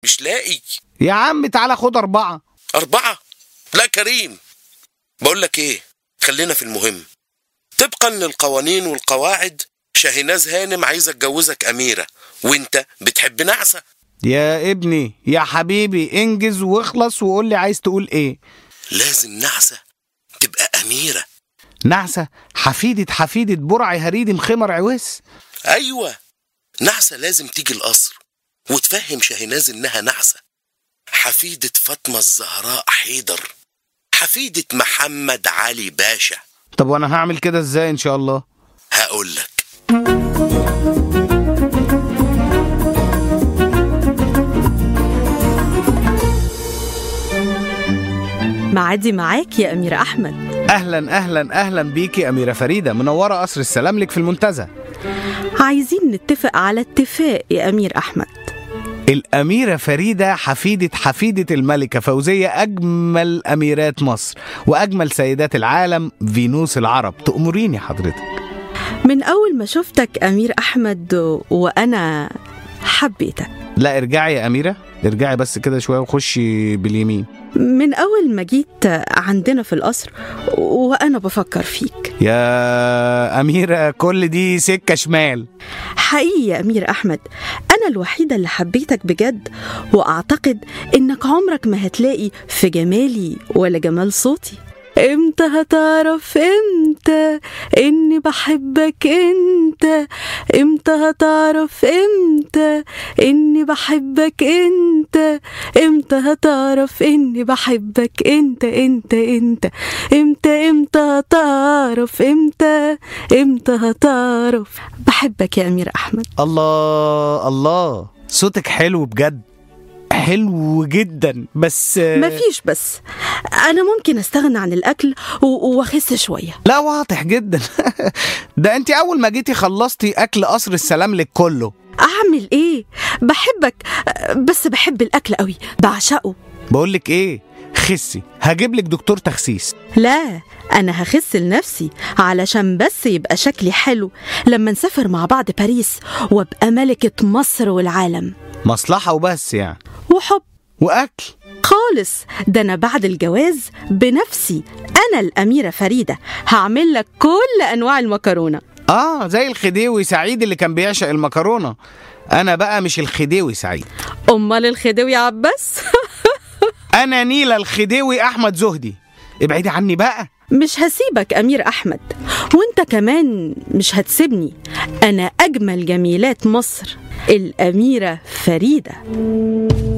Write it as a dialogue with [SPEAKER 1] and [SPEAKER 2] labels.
[SPEAKER 1] مش لاقي
[SPEAKER 2] يا عم تعالى خد أربعة
[SPEAKER 1] أربعة لا كريم بقول لك إيه خلينا في المهم طبقا للقوانين والقواعد شاهناز هانم عايزة اتجوزك أميرة وانت بتحب نعسة
[SPEAKER 2] يا ابني يا حبيبي انجز واخلص وقول لي عايز تقول ايه
[SPEAKER 1] لازم نعسة تبقى أميرة
[SPEAKER 2] نعسة حفيدة حفيدة برعي هريدي مخمر عويس
[SPEAKER 1] أيوة نعسة لازم تيجي القصر وتفهم شاهناز إنها نعسة حفيدة فاطمة الزهراء حيدر حفيدة محمد علي باشا
[SPEAKER 2] طب وانا هعمل كده ازاي ان شاء الله
[SPEAKER 1] هقول لك
[SPEAKER 3] معادي معاك يا أمير أحمد
[SPEAKER 2] اهلا اهلا اهلا بيكي اميرة فريدة منورة قصر السلام لك في المنتزه
[SPEAKER 3] عايزين نتفق على اتفاق يا أمير أحمد
[SPEAKER 2] الأميرة فريدة حفيدة حفيدة الملكة فوزية أجمل أميرات مصر وأجمل سيدات العالم فينوس العرب تأمريني حضرتك
[SPEAKER 3] من أول ما شفتك أمير أحمد وأنا حبيتك
[SPEAKER 2] لا ارجعي يا أميرة ارجعي بس كده شوية وخشي باليمين
[SPEAKER 3] من أول ما جيت عندنا في القصر وأنا بفكر فيك
[SPEAKER 2] يا أميرة كل دي سكة شمال
[SPEAKER 3] حقيقي يا أمير أحمد أنا الوحيدة اللي حبيتك بجد وأعتقد إنك عمرك ما هتلاقي في جمالي ولا جمال صوتي امتى هتعرف امتى اني بحبك انت امتى هتعرف امتى اني بحبك انت امتى هتعرف اني بحبك انت انت انت امتى امتى هتعرف امتى امتى هتعرف بحبك يا امير احمد
[SPEAKER 2] الله الله صوتك حلو بجد حلو جدا بس
[SPEAKER 3] مفيش بس انا ممكن استغنى عن الاكل و- واخس شويه
[SPEAKER 2] لا واضح جدا ده انت اول ما جيتي خلصتي اكل قصر السلام لك كله
[SPEAKER 3] اعمل ايه بحبك بس بحب الاكل قوي بعشقه
[SPEAKER 2] بقول لك ايه خسي هجيب لك دكتور تخسيس
[SPEAKER 3] لا انا هخس لنفسي علشان بس يبقى شكلي حلو لما نسافر مع بعض باريس وابقى ملكه مصر والعالم
[SPEAKER 2] مصلحة وبس يعني
[SPEAKER 3] وحب
[SPEAKER 2] واكل
[SPEAKER 3] خالص ده انا بعد الجواز بنفسي انا الاميره فريده هعمل لك كل انواع المكرونه
[SPEAKER 2] اه زي الخديوي سعيد اللي كان بيعشق المكرونة انا بقى مش الخديوي سعيد
[SPEAKER 3] امال الخديوي عباس
[SPEAKER 2] انا نيلة الخديوي احمد زهدي ابعدي عني بقى
[SPEAKER 3] مش هسيبك أمير أحمد وانت كمان مش هتسيبني أنا أجمل جميلات مصر الأميرة فريدة